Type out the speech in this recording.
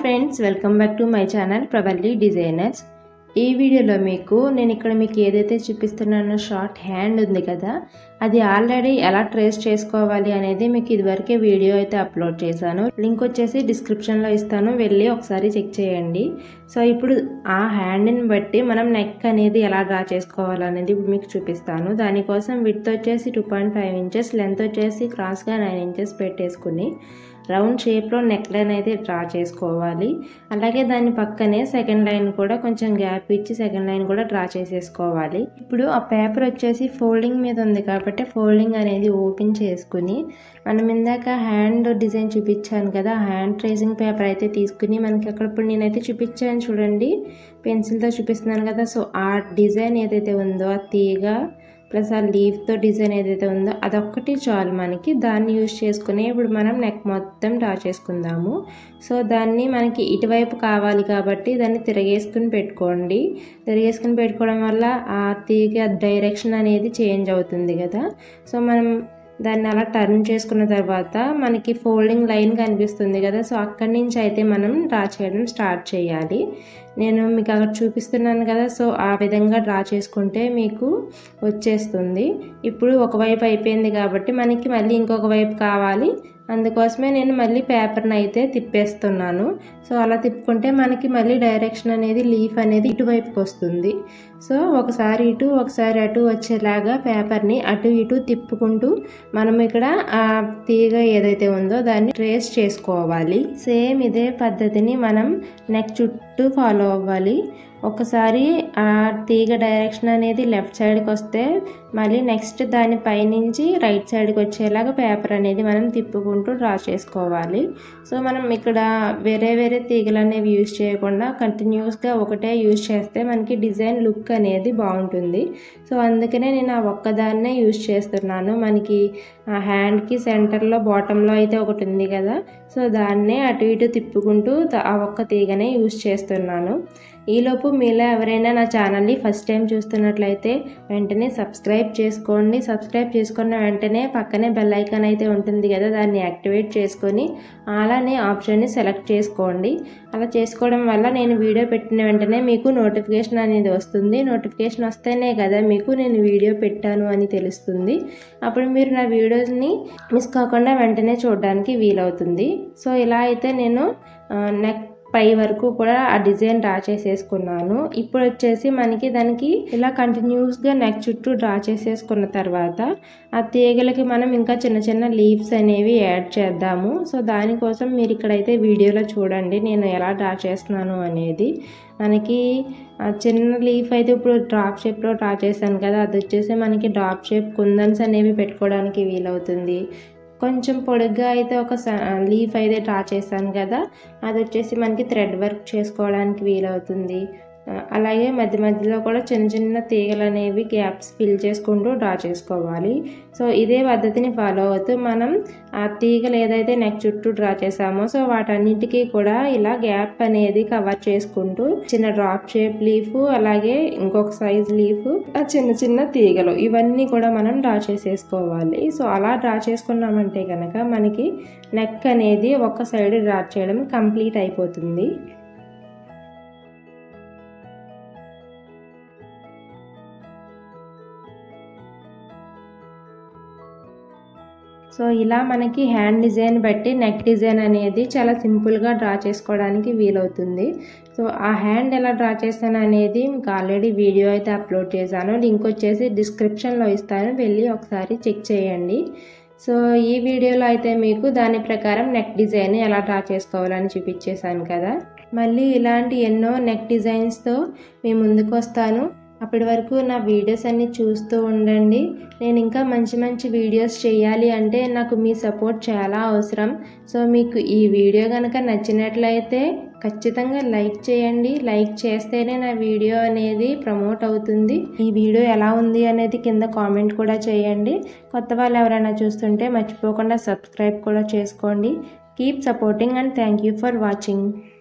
friends welcome back to my channel Pravalli designers ఈ వీడియోలో మీకు నేను ఇక్కడ మీకు ఏదైతే చూపిస్తున్నానో షార్ట్ హ్యాండ్ ఉంది కదా అది ఆల్రెడీ ఎలా ట్రేస్ చేసుకోవాలి అనేది మీకు ఇదివరకే వీడియో అయితే అప్లోడ్ చేశాను లింక్ వచ్చేసి డిస్క్రిప్షన్లో ఇస్తాను వెళ్ళి ఒకసారి చెక్ చేయండి సో ఇప్పుడు ఆ హ్యాండ్ని బట్టి మనం నెక్ అనేది ఎలా డ్రా చేసుకోవాలనేది ఇప్పుడు మీకు చూపిస్తాను దానికోసం విడ్త్ వచ్చేసి two point five inches length వచ్చేసి క్రాస్గా నైన్ ఇంచెస్ పెట్టేసుకుని రౌండ్ షేప్లో నెక్ లైన్ అయితే డ్రా చేసుకోవాలి అలాగే దాని పక్కనే సెకండ్ లైన్ కూడా కొంచెం గ్యాప్ ఇచ్చి సెకండ్ లైన్ కూడా డ్రా చేసేసుకోవాలి ఇప్పుడు ఆ పేపర్ వచ్చేసి ఫోల్డింగ్ మీద ఉంది కాబట్టి ఫోల్డింగ్ అనేది ఓపెన్ చేసుకుని మనం ఇందాక హ్యాండ్ డిజైన్ చూపించాను కదా హ్యాండ్ ట్రేసింగ్ పేపర్ అయితే తీసుకుని మనకి అక్కడ ఇప్పుడు నేనైతే చూపించాను చూడండి పెన్సిల్తో చూపిస్తున్నాను కదా సో ఆ డిజైన్ ఏదైతే ఉందో ఆ తీగ ప్లస్ ఆ లీఫ్తో డిజైన్ ఏదైతే ఉందో అదొక్కటి చాలు మనకి దాన్ని యూజ్ చేసుకుని ఇప్పుడు మనం నెక్ మొత్తం డ్రా చేసుకుందాము సో దాన్ని మనకి ఇటువైపు కావాలి కాబట్టి దాన్ని తిరగేసుకుని పెట్టుకోండి తిరగేసుకుని పెట్టుకోవడం వల్ల ఆ తీగ డైరెక్షన్ అనేది చేంజ్ అవుతుంది కదా సో మనం దాన్ని అలా టర్న్ చేసుకున్న తర్వాత మనకి ఫోల్డింగ్ లైన్ కనిపిస్తుంది కదా సో అక్కడి నుంచి అయితే మనం డ్రా చేయడం స్టార్ట్ చేయాలి నేను మీకు అక్కడ చూపిస్తున్నాను కదా సో ఆ విధంగా డ్రా చేసుకుంటే మీకు వచ్చేస్తుంది ఇప్పుడు ఒకవైపు అయిపోయింది కాబట్టి మనకి మళ్ళీ ఇంకొక వైపు కావాలి అందుకోసమే నేను మళ్ళీ పేపర్ని అయితే తిప్పేస్తున్నాను సో అలా తిప్పుకుంటే మనకి మళ్ళీ డైరెక్షన్ అనేది లీఫ్ అనేది ఇటువైపుకి వస్తుంది సో ఒకసారి ఇటు ఒకసారి అటు వచ్చేలాగా పేపర్ని అటు ఇటు తిప్పుకుంటూ మనం ఇక్కడ ఆ తీగ ఏదైతే ఉందో దాన్ని ట్రేస్ చేసుకోవాలి సేమ్ ఇదే పద్ధతిని మనం నెక్ చుట్టూ ఫాలో అవ్వాలి ఒకసారి ఆ తీగ డైరెక్షన్ అనేది లెఫ్ట్ సైడ్కి వస్తే మళ్ళీ నెక్స్ట్ దాని పైనుంచి రైట్ సైడ్కి వచ్చేలాగా పేపర్ అనేది మనం తిప్పుకుంటూ డ్రా చేసుకోవాలి సో మనం ఇక్కడ వేరే వేరే తీగలు అనేవి యూజ్ చేయకుండా కంటిన్యూస్గా ఒకటే యూజ్ చేస్తే మనకి డిజైన్ లుక్ అనేది బాగుంటుంది సో అందుకనే నేను ఆ ఒక్కదాన్నే యూజ్ చేస్తున్నాను మనకి ఆ హ్యాండ్కి సెంటర్లో బాటంలో అయితే ఒకటి ఉంది కదా సో దాన్నే అటు ఇటు తిప్పుకుంటూ ఆ ఒక్క తీగనే యూజ్ చేస్తున్నాను ఈలోపు మీలో ఎవరైనా నా ఛానల్ని ఫస్ట్ టైం చూస్తున్నట్లయితే వెంటనే సబ్స్క్రైబ్ చేసుకోండి సబ్స్క్రైబ్ చేసుకున్న వెంటనే పక్కనే బెల్ ఐకాన్ అయితే ఉంటుంది కదా దాన్ని యాక్టివేట్ చేసుకొని అలానే ఆప్షన్ని సెలెక్ట్ చేసుకోండి అలా చేసుకోవడం వల్ల నేను వీడియో పెట్టిన వెంటనే మీకు నోటిఫికేషన్ అనేది వస్తుంది నోటిఫికేషన్ వస్తేనే కదా మీకు నేను వీడియో పెట్టాను అని తెలుస్తుంది అప్పుడు మీరు నా వీడియోస్ని మిస్ కాకుండా వెంటనే చూడడానికి వీలవుతుంది సో ఇలా అయితే నేను నెక్ పై వరకు కూడా ఆ డిజైన్ డ్రా చేసేసుకున్నాను ఇప్పుడు వచ్చేసి మనకి దానికి ఇలా కంటిన్యూస్గా నెక్ చుట్టూ డ్రా చేసేసుకున్న తర్వాత ఆ తీగలకి మనం ఇంకా చిన్న చిన్న లీవ్స్ అనేవి యాడ్ చేద్దాము సో దానికోసం మీరు ఇక్కడైతే వీడియోలో చూడండి నేను ఎలా డ్రా చేస్తున్నాను అనేది మనకి చిన్న లీఫ్ అయితే ఇప్పుడు డ్రాప్ షేప్లో డ్రా చేశాను కదా అది వచ్చేసి మనకి డ్రాప్ షేప్ కుందన్స్ అనేవి పెట్టుకోవడానికి వీలవుతుంది కొంచెం పొడుగ్గా అయితే ఒక లీఫ్ అయితే డ్రా చేశాను కదా అది వచ్చేసి మనకి థ్రెడ్ వర్క్ చేసుకోవడానికి వీలవుతుంది అలాగే మధ్య మధ్యలో కూడా చిన్న చిన్న తీగలు అనేవి గ్యాప్స్ ఫిల్ చేసుకుంటూ డ్రా చేసుకోవాలి సో ఇదే పద్ధతిని ఫాలో అవుతూ మనం ఆ తీగలు ఏదైతే నెక్ చుట్టూ డ్రా చేసామో సో వాటన్నిటికీ కూడా ఇలా గ్యాప్ అనేది కవర్ చేసుకుంటూ చిన్న డ్రాప్ షేప్ లీఫ్ అలాగే ఇంకొక సైజ్ లీఫ్ ఆ చిన్న చిన్న తీగలు ఇవన్నీ కూడా మనం డ్రా చేసేసుకోవాలి సో అలా డ్రా చేసుకున్నామంటే కనుక మనకి నెక్ అనేది ఒక సైడ్ డ్రా చేయడం కంప్లీట్ అయిపోతుంది సో ఇలా మనకి హ్యాండ్ డిజైన్ బట్టి నెక్ డిజైన్ అనేది చాలా సింపుల్గా డ్రా చేసుకోవడానికి వీలవుతుంది సో ఆ హ్యాండ్ ఎలా డ్రా చేస్తాను అనేది మీకు ఆల్రెడీ వీడియో అయితే అప్లోడ్ చేశాను లింక్ వచ్చేసి డిస్క్రిప్షన్లో ఇస్తాను వెళ్ళి ఒకసారి చెక్ చేయండి సో ఈ వీడియోలో అయితే మీకు దాని ప్రకారం నెక్ డిజైన్ ఎలా డ్రా చేసుకోవాలని చూపించేశాను కదా మళ్ళీ ఇలాంటి ఎన్నో నెక్ డిజైన్స్తో మీ ముందుకు వస్తాను అప్పటి వరకు నా వీడియోస్ అన్నీ చూస్తూ ఉండండి నేను ఇంకా మంచి మంచి వీడియోస్ చేయాలి అంటే నాకు మీ సపోర్ట్ చాలా అవసరం సో మీకు ఈ వీడియో కనుక నచ్చినట్లయితే ఖచ్చితంగా లైక్ చేయండి లైక్ చేస్తేనే నా వీడియో అనేది ప్రమోట్ అవుతుంది ఈ వీడియో ఎలా ఉంది అనేది కింద కామెంట్ కూడా చేయండి కొత్త వాళ్ళు ఎవరైనా చూస్తుంటే మర్చిపోకుండా సబ్స్క్రైబ్ కూడా చేసుకోండి keep supporting and thank you for watching